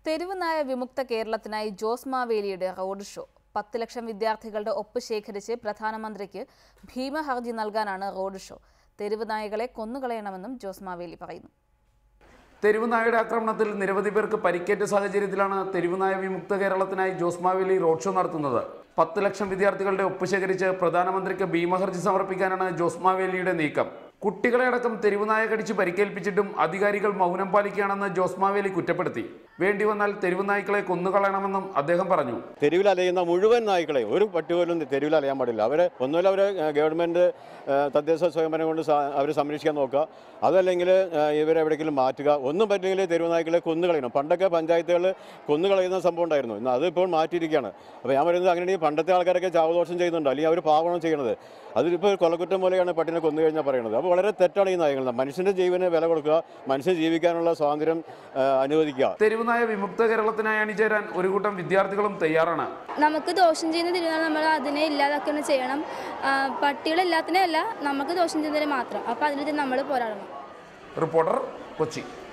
തെരുവ് നായ വിമുക്ത കേരളത്തിനായി ജോസ് മാവേലിയുടെ റോഡ് ഷോ പത്ത് ലക്ഷം വിദ്യാർത്ഥികളുടെ ഒപ്പ് ശേഖരിച്ച് പ്രധാനമന്ത്രിക്ക് ഭീമഹർജി നൽകാനാണ് റോഡ് ഷോ തെരുവ് നായകളെ കൊന്നുകളയണമെന്നും ജോസ് മാവേലി പറയുന്നു തെരുവുനായയുടെ ആക്രമണത്തിൽ നിരവധി പേർക്ക് പരിക്കേറ്റ സാഹചര്യത്തിലാണ് തെരുവുനായ വിമുക്ത കേരളത്തിനായി ജോസ് മാവേലി റോഡ് ഷോ നടത്തുന്നത് പത്ത് ലക്ഷം വിദ്യാർത്ഥികളുടെ ഒപ്പ് ശേഖരിച്ച് പ്രധാനമന്ത്രിക്ക് ഭീമഹർജി സമർപ്പിക്കാനാണ് ജോസ് മാവേലിയുടെ നീക്കം കുട്ടികളെ അടക്കം തെരുവുനായ കടിച്ച് പരിക്കേൽപ്പിച്ചിട്ടും അധികാരികൾ മൗനം പാലിക്കുകയാണെന്ന് ജോസ് മാവേലി കുറ്റപ്പെടുത്തി വേണ്ടി വന്നാൽ തെരുവുനായ്ക്കളെ കൊന്നുകളയണമെന്നും അദ്ദേഹം പറഞ്ഞു തെരുവിൽ അലയുന്ന മുഴുവൻ നായ്ക്കളെ ഒരു പട്ടി പോലും തെരുവിൽ അലയാൻ പാടില്ല അവരെ ഒന്നുമില്ല അവരെ ഗവൺമെൻറ് തദ്ദേശ സ്വയംഭരണം കൊണ്ട് അവർ സംരക്ഷിക്കാൻ നോക്കുക അതല്ലെങ്കിൽ ഇവരെ എവിടെയെങ്കിലും മാറ്റുക ഒന്നും പറ്റില്ലെങ്കിൽ തെരുവ് നായ്ക്കളെ കൊന്നുകളയണം പണ്ടൊക്കെ പഞ്ചായത്തുകൾ കൊന്നുകളയുന്ന സംഭവം ഉണ്ടായിരുന്നു ഇന്ന് അതിപ്പോൾ മാറ്റിയിരിക്കുകയാണ് അപ്പോൾ ഞാൻ പറയുന്നത് അങ്ങനെ പണ്ടത്തെ ആൾക്കാരൊക്കെ ചാവദോഷം ചെയ്യുന്നുണ്ട് അല്ലെങ്കിൽ അവർ പാവണം ചെയ്യണത് അതിലിപ്പോൾ കൊലക്കുറ്റം പോലെയാണ് പട്ടിനെ കൊന്നു കഴിഞ്ഞാൽ പറയുന്നത് അപ്പോൾ വളരെ തെറ്റാണ് ഈ നയങ്ങൾ മനുഷ്യൻ്റെ ജീവന് വില കൊടുക്കുക മനുഷ്യൻ ജീവിക്കാനുള്ള സ്വാതന്ത്ര്യം ആ, അനുവദിക്കുക തെരുവുനായ വിമുക്ത കേരളത്തിനായി അണിചേരാൻ ഒരു കൂട്ടം വിദ്യാർത്ഥികളും തയ്യാറാണ് നമുക്ക് ദോഷം ചെയ്യുന്ന തിരുനാൾ നമ്മൾ അതിനെ ഇല്ലാതാക്കുകയാണ് ചെയ്യണം ആ, പട്ടികളെല്ലാത്തിനും അല്ല നമുക്ക് ദോഷം ചെയ്യുന്നതിന് മാത്രം അപ്പോൾ അതിനെതിരെ നമ്മൾ പോരാടണം റിപ്പോർട്ടർ കൊച്ചി